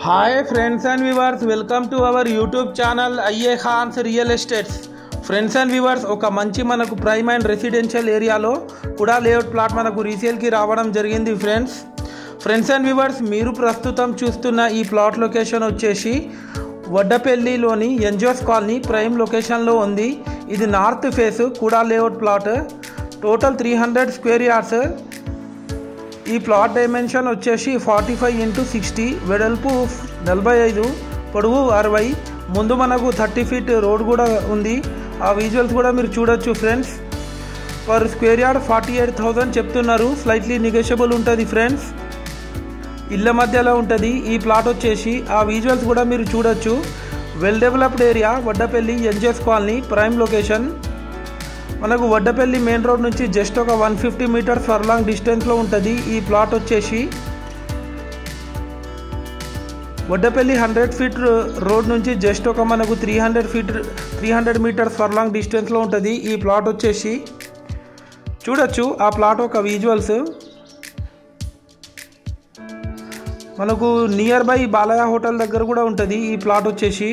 hi friends and viewers welcome to our YouTube channel I A Khan's real estates friends and viewers ఒక మంచి మనకు prime and residential ఏరియాలో కూడా layout plot మనకు రీసేల్కి రావడం జరిగింది ఫ్రెండ్స్ ఫ్రెండ్స్ అండ్ వ్యూవర్స్ మీరు ప్రస్తుతం చూస్తున్న ఈ ప్లాట్ లొకేషన్ వచ్చేసి వడ్డపల్లిలోని ఎన్జిఓస్ కాలనీ ప్రైమ్ లొకేషన్లో ఉంది ఇది నార్త్ ఫేస్ కూడా layout plot total three hundred square yards ఈ ప్లాట్ డైమెన్షన్ వచ్చేసి ఫార్టీ ఫైవ్ ఇంటూ సిక్స్టీ వెడల్పు నలభై ఐదు పొడవు అరవై ముందు మనకు థర్టీ ఫీట్ రోడ్ కూడా ఉంది ఆ విజువల్స్ కూడా మీరు చూడొచ్చు friends per square yard forty eight thousand చెప్తున్నారు స్లైట్లీ నెగోషియబుల్ ఉంటుంది ఫ్రెండ్స్ ఇళ్ళ మధ్యలో ఉంటుంది ఈ ప్లాట్ వచ్చేసి ఆ విజువల్స్ కూడా మీరు చూడొచ్చు well developed area Vaddapalli NGOs colony prime location మనకు వడ్డపల్లి మెయిన్ రోడ్ నుంచి జస్ట్ ఒక వన్ ఫిఫ్టీ మీటర్స్ ఫర్లాంగ్ డిస్టెన్స్లో ఉంటుంది ఈ ప్లాట్ వచ్చేసి వడ్డపల్లి హండ్రెడ్ ఫీట్ రోడ్ నుంచి జస్ట్ ఒక మనకు three hundred feet three hundred metres furlong డిస్టెన్స్లో ఉంటుంది ఈ ప్లాట్ వచ్చేసి చూడొచ్చు ఆ ప్లాట్ ఒక విజువల్స్ మనకు నియర్ బై బాలయ్య హోటల్ దగ్గర కూడా ఉంటుంది ఈ ప్లాట్ వచ్చేసి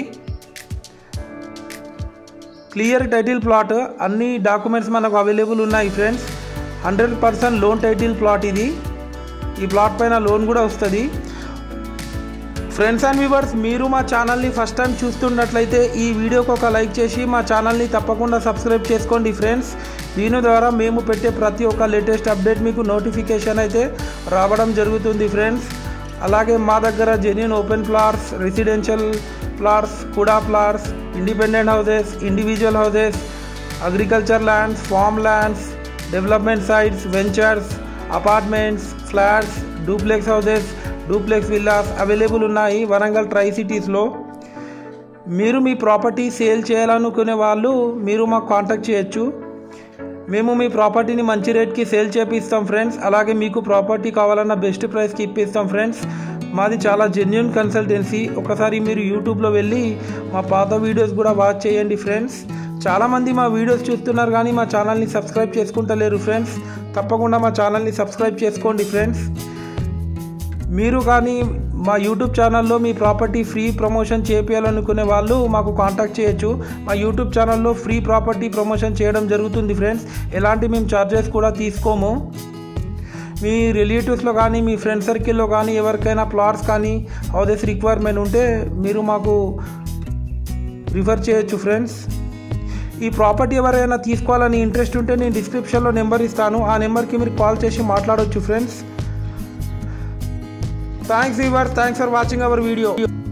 క్లియర్ టైటిల్ ప్లాట్ అన్ని డాక్యుమెంట్స్ మనకు అవైలబుల్ ఉన్నాయి friends hundred percent loan title plot ఇది ఈ ప్లాట్ పైన లోన్ కూడా వస్తుంది ఫ్రెండ్స్ అండ్ వ్యూవర్స్ మీరు మా ఛానల్ని ఫస్ట్ టైం చూస్తున్నట్లయితే ఈ వీడియోకి ఒక లైక్ చేసి మా ఛానల్ని తప్పకుండా సబ్స్క్రైబ్ చేసుకోండి ఫ్రెండ్స్ దీని ద్వారా మేము పెట్టే ప్రతి ఒక్క లేటెస్ట్ అప్డేట్ మీకు నోటిఫికేషన్ అయితే రావడం జరుగుతుంది ఫ్రెండ్స్ అలాగే మా దగ్గర genuine open plots residential plots కుడా plots independent houses individual houses agriculture lands farm lands development sites ventures apartments flats duplex houses duplex villas available ఉన్నాయి వరంగల్ ట్రై సిటీస్లో మీరు మీ ప్రాపర్టీ సేల్ చేయాలనుకునే వాళ్ళు మీరు మాకు కాంటాక్ట్ చేయొచ్చు మేము మీ ప్రాపర్టీని మంచి రేట్కి సేల్ చేపిస్తాం ఫ్రెండ్స్ అలాగే మీకు ప్రాపర్టీ కావాలన్న బెస్ట్ ప్రైస్కి ఇప్పిస్తాం ఫ్రెండ్స్ మాది చాలా జెన్యున్ కన్సల్టెన్సీ ఒకసారి మీరు యూట్యూబ్లో వెళ్ళి మా పాత వీడియోస్ కూడా వాచ్ చేయండి ఫ్రెండ్స్ చాలామంది మా వీడియోస్ చూస్తున్నారు కానీ మా ఛానల్ని సబ్స్క్రైబ్ చేసుకుంటలేరు ఫ్రెండ్స్ తప్పకుండా మా ఛానల్ని సబ్స్క్రైబ్ చేసుకోండి ఫ్రెండ్స్ మీరు కానీ మా యూట్యూబ్ ఛానల్లో మీ ప్రాపర్టీ ఫ్రీ ప్రమోషన్ చేపించాలనుకునే వాళ్ళు మాకు కాంటాక్ట్ చేయొచ్చు మా యూట్యూబ్ ఛానల్లో ఫ్రీ ప్రాపర్టీ ప్రమోషన్ చేయడం జరుగుతుంది ఫ్రెండ్స్ ఎలాంటి మేము ఛార్జెస్ కూడా తీసుకోము మీ రిలేటివ్స్లో కానీ మీ ఫ్రెండ్ సర్కిల్లో కానీ ఎవరికైనా ప్లాట్స్ కానీ హౌసెస్ రిక్వైర్మెంట్ ఉంటే మీరు మాకు రిఫర్ చేయొచ్చు ఫ్రెండ్స్ ఈ ప్రాపర్టీ ఎవరైనా తీసుకోవాలని ఇంట్రెస్ట్ ఉంటే నేను డిస్క్రిప్షన్లో నెంబర్ ఇస్తాను ఆ నెంబర్కి మీరు కాల్ చేసి మాట్లాడవచ్చు friends thanks your thanks for watching our video